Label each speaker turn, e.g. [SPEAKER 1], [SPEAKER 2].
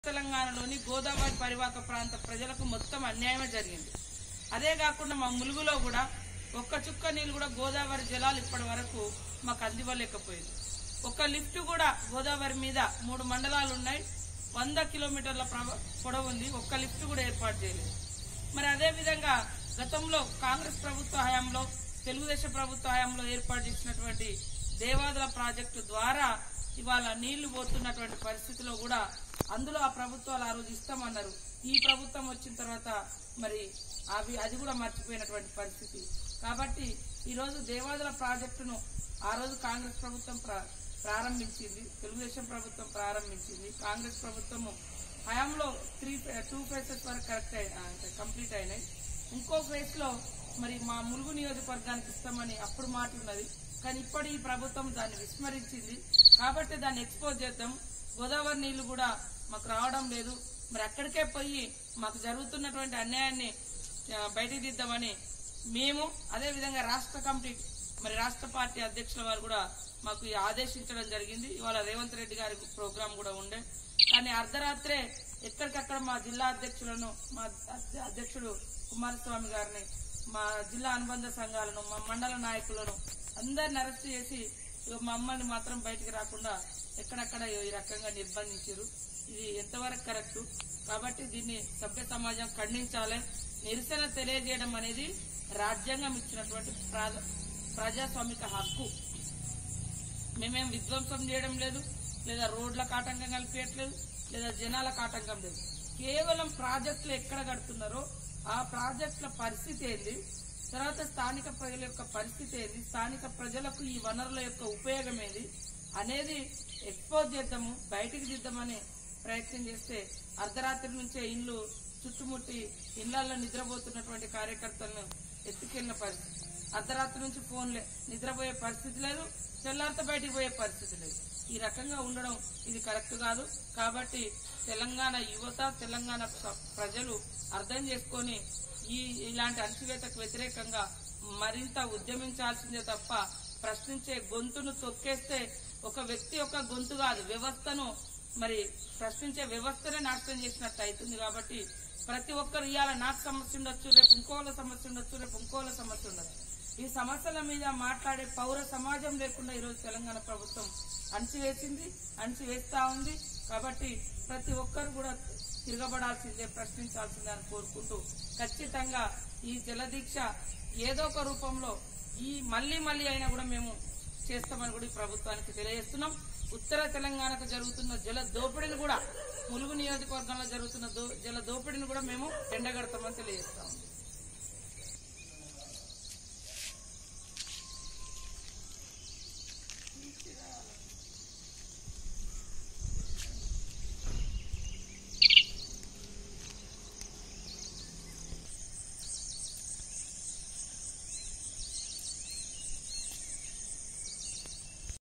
[SPEAKER 1] తెలంగాణలోని గోదావరి పరివాహక ప్రాంత ప్రజలకు మొత్తం అన్యాయమే జరిగింది అదే కాకుండా మా ములుగులో కూడా ఒక్క చుక్క నీళ్ళు కూడా గోదావరి జలాలు ఇప్పటి వరకు మాకు అందివ్వలేకపోయింది ఒక లిఫ్ట్ కూడా గోదావరి మీద మూడు మండలాలు ఉన్నాయి వంద కిలోమీటర్ల ప్రభ- పొడవు ఉంది ఒక్క లిఫ్ట్ కూడా ఏర్పాటు చేయలేదు మరి అదే విధంగా గతంలో కాంగ్రెస్ ప్రభుత్వ హయాంలో తెలుగుదేశం ప్రభుత్వ హయాంలో ఏర్పాటు చేసినటువంటి దేవాదుల ప్రాజెక్టు ద్వారా ఇవాళ నీళ్లు పోతున్నటువంటి పరిస్థితిలో కూడా అందులో ఆ ప్రభుత్వాలు ఆ రోజు ఇస్తామన్నారు ఈ ప్రభుత్వం వచ్చిన తర్వాత మరి అవి అది కూడా మర్చిపోయినటువంటి పరిస్థితి కాబట్టి ఈ రోజు దేవాదుల ప్రాజెక్టును ఆ రోజు కాంగ్రెస్ ప్రభుత్వం ప్ర- ప్రారంభించింది తెలుగుదేశం ప్రభుత్వం ప్రారంభించింది కాంగ్రెస్ ప్రభుత్వము హయాంలో త్రీ టూ ఫేసెస్ వరకు కరెక్ట్ అయి- ఆ, అంటే కంప్లీట్ అయినాయి ఇంకో ఫేజ్ లో మరి మా ములుగు నియోజకవర్గానికి ఇస్తామని అప్పుడు మాట ఉన్నది కానీ ఇప్పటి ఈ ప్రభుత్వం దాన్ని విస్మరించింది కాబట్టి దాన్ని ఎక్స్పోజ్ చేద్దాం గోదావరి నీళ్లు కూడా మాకు రావడం లేదు మరి అక్కడికే పోయి మాకు జరుగుతున్నటువంటి అన్యాయాన్ని ఆ, బయటికి తీద్దామని మేము అదే విధంగా రాష్ట్ర కమిటీ మరి రాష్ట్ర పార్టీ అధ్యక్షుల వారు కూడా మాకు ఈ ఆదేశించడం జరిగింది ఇవాళ రేవంత్ రెడ్డి గారి ప్రోగ్రాం కూడా ఉండే కానీ అర్ధరాత్రే ఎక్కడికక్కడ మా జిల్లా అధ్యక్షులను మా అధ్య- అధ్యక్షుడు కుమారస్వామి గారిని మా జిల్లా అనుబంధ సంఘాలను మా మండల నాయకులను అందరిని అరెస్ట్ చేసి ఇగో మమ్మల్ని మాత్రం బయటికి రాకుండా ఎక్కడెక్కడ ఈ రకంగా నిర్బంధించారు ఇది ఎంతవరకు కరెక్ట్ కాబట్టి దీన్ని సభ్య సమాజం ఖండించాలి నిరసన తెలియజేయడం అనేది రాజ్యాంగం ఇచ్చినటువంటి ప్రా- ప్రజాస్వామిక హక్కు మేమేం విధ్వంసం చేయడం లేదు లేదా రోడ్లకు ఆటంకం కల్పించట్లేదు లేదా జనాలకు ఆటంకం లేదు కేవలం ప్రాజెక్టులు ఎక్కడ కడుతున్నారో ఆ ప్రాజెక్టుల పరిస్థితి ఏంది తర్వాత స్థానిక ప్రజల యొక్క పరిస్థితి ఏంది స్థానిక ప్రజలకు ఈ వనరుల యొక్క ఉపయోగం ఏంది అనేది ఎక్స్పోజ్ చేద్దాము బయటికి దిద్దామని ప్రయత్నం చేస్తే అర్ధరాత్రి నుంచే ఇల్లు చుట్టుముట్టి ఇళ్లలో నిద్రపోతున్నటువంటి కార్యకర్తలను ఎత్తుకెళ్లిన పరిస్థితి అర్ధరాత్రి నుంచి ఫోన్లే నిద్రపోయే పరిస్థితి లేదు తెల్లారితో బయటికి పోయే పరిస్థితి లేదు ఈ రకంగా ఉండడం ఇది కరెక్ట్ కాదు కాబట్టి తెలంగాణ యువత తెలంగాణ ప్ర- ప్రజలు అర్థం చేసుకొని ఈ ఇలాంటి అణచివేతకు వ్యతిరేకంగా మరింత ఉద్యమించాల్సిందే తప్ప ప్రశ్నించే గొంతును తొక్కేస్తే ఒక వ్యక్తి యొక్క గొంతు కాదు వ్యవస్థను మరి ప్రశ్నించే వ్యవస్థనే నాశనం చేసినట్టు అవుతుంది కాబట్టి ప్రతి ఒక్కరు ఇవాళ నాకు సమస్య ఉండొచ్చు రేపు ఇంకోళ్ళ సమస్య ఉండొచ్చు రేపు ఇంకోళ్ళ సమస్య ఉండొచ్చు ఈ సమస్యల మీద మాట్లాడే పౌర సమాజం లేకుండా ఈరోజు తెలంగాణ ప్రభుత్వం అణచివేసింది అణచివేస్తా ఉంది కాబట్టి ప్రతి ఒక్కరు కూడా తిరగబడాల్సిందే ప్రశ్నించాల్సిందే అని కోరుకుంటూ ఖచ్చితంగా ఈ జలదీక్ష ఏదో ఒక రూపంలో ఈ మళ్ళీ మళ్ళీ అయినా కూడా మేము చేస్తామని కూడా ఈ ప్రభుత్వానికి తెలియజేస్తున్నాం ఉత్తర తెలంగాణకు జరుగుతున్న జల దోపిడీని కూడా ములుగు నియోజకవర్గంలో జరుగుతున్న దో- జల దోపిడీని కూడా మేము ఎండగడతామని తెలియజేస్తాం